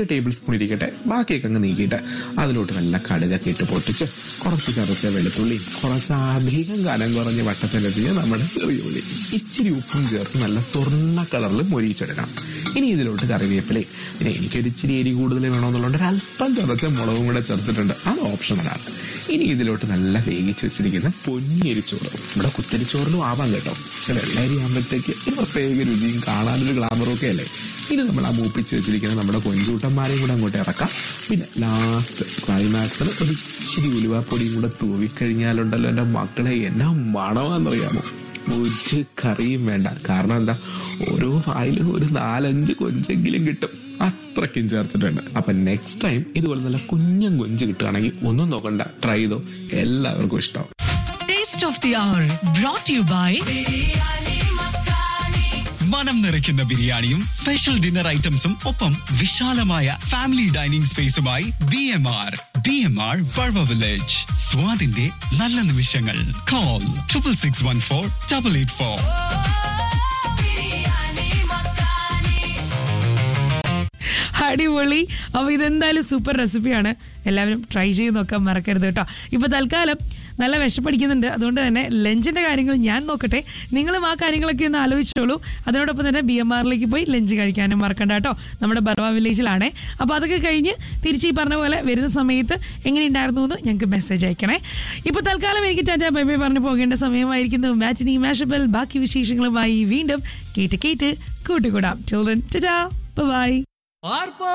രണ്ട് table spoon ഇരിക്കട്ടെ ബാക്കിയൊക്കെ അങ്ങ് നീക്കിയിട്ട് അതിലോട്ട് നല്ല കടുകൊക്കെ ഇട്ട് പൊട്ടിച്ച് കുറച്ച് കറുത്ത വെളുത്തുള്ളി കുറച്ച് അധികം കനം കുറഞ്ഞ് വട്ടത്തിലെത്തിച്ച് നമ്മുടെ ചെറിയ ഉള്ളി ഇച്ചിരി ഉപ്പും ചേർത്ത് നല്ല സ്വർണ്ണ കളറിൽ മൊരിയിച്ചെടുക്കണം ഇനി ഇതിലോട്ട് കറിവേപ്പിലേ പിന്നെ എനിക്കൊരു ഇച്ചിരി എരി കൂടുതൽ വേണമെന്നുള്ളതുകൊണ്ട് ഒരു അല്പം ചതച്ച മുളകും കൂടെ ചേർത്തിട്ടുണ്ട് അത് ഓപ്ഷണലാണ് ഇനി ഇതിലോട്ട് നല്ല വേവിച്ച് വെച്ചിരിക്കുന്ന പൊന്നിയരിച്ചോറ് ഇവിടെ കുത്തരിച്ചോറിലും ആവാം കേട്ടോ പക്ഷെ വെള്ളരി ആകുമ്പോഴത്തേക്ക് ഒരു പ്രത്യേക രുചിയും കാണാനൊരു ഗ്ലാമറും ഒക്കെ അല്ലേ ഇനി നമ്മൾ ആ മൂപ്പിച്ച് വെച്ചിരിക്കുന്ന നമ്മുടെ കൊഞ്ചൂട്ടന്മാരെയും കൂടെ അങ്ങോട്ട് ഇറക്കാം പിന്നെ ലാസ്റ്റ് ക്ലൈമാക്സിന് ഒരു ഇച്ചിരി ഉലുവാപ്പൊടിയും കൂടെ തൂവിക്കഴിഞ്ഞാലുണ്ടല്ലോ എൻ്റെ മക്കളെ എന്നാ മണമാണെന്നറിയാമോ ഒരു കറിയും വേണ്ട കാരണം എന്താ ഓരോ ഫയലും ഒരു നാലഞ്ച് കൊഞ്ചെങ്കിലും കിട്ടും അത്രയ്ക്കും ചേർത്തിട്ടുണ്ട് അപ്പൊ നെക്സ്റ്റ് ടൈം ഇതുപോലെ നല്ല കുഞ്ഞൻ കൊഞ്ച് കിട്ടുകയാണെങ്കിൽ ഒന്നും നോക്കണ്ട ട്രൈ ചെയ്തോ എല്ലാവർക്കും ഇഷ്ടം Taste of the Hour brought to you by മനം നിറയ്ക്കുന്ന ബിരിയാണിയും സ്പെഷ്യൽ ഡിന്നർ ഐറ്റംസും ഒപ്പം വിശാലമായ ഫാമിലി ഡൈനിങ് സ്പേസുമായി B M R B M R വഴവ വില്ലേജ് സ്വാദിന്റെ നല്ല നിമിഷങ്ങൾ call triple six one four double eight four അടിപൊളി അപ്പൊ ഇതെന്തായാലും സൂപ്പർ റെസിപ്പിയാണ് എല്ലാവരും ട്രൈ ചെയ്ത് നോക്കാൻ മറക്കരുത് കേട്ടോ ഇപ്പൊ തൽക്കാലം നല്ല വിശപ്പടിക്കുന്നുണ്ട് അതുകൊണ്ട് തന്നെ ലഞ്ചിന്റെ കാര്യങ്ങൾ ഞാൻ നോക്കട്ടെ നിങ്ങളും ആ കാര്യങ്ങളൊക്കെ ഒന്ന് ആലോചിച്ചോളൂ അതിനോടൊപ്പം തന്നെ ബി എം ആറിലേക്ക് പോയി ലഞ്ച് കഴിക്കാനും മറക്കണ്ട കേട്ടോ നമ്മുടെ ബർവ വില്ലേജിലാണേ അപ്പൊ അതൊക്കെ കഴിഞ്ഞ് തിരിച്ച് ഈ പറഞ്ഞ പോലെ വരുന്ന സമയത്ത് എങ്ങനെയുണ്ടായിരുന്നു എന്ന് ഞങ്ങൾക്ക് മെസ്സേജ് അയക്കണേ ഇപ്പൊ തൽക്കാലം എനിക്ക് ടാറ്റ ബൈ ബൈ പറഞ്ഞു പോകേണ്ട സമയമായിരിക്കുന്നു മാച്ചിനി മാഷബൽ ബാക്കി വിശേഷങ്ങളുമായി വീണ്ടും കേട്ട് കേട്ട് കൂട്ടുകൂടാം ബൈ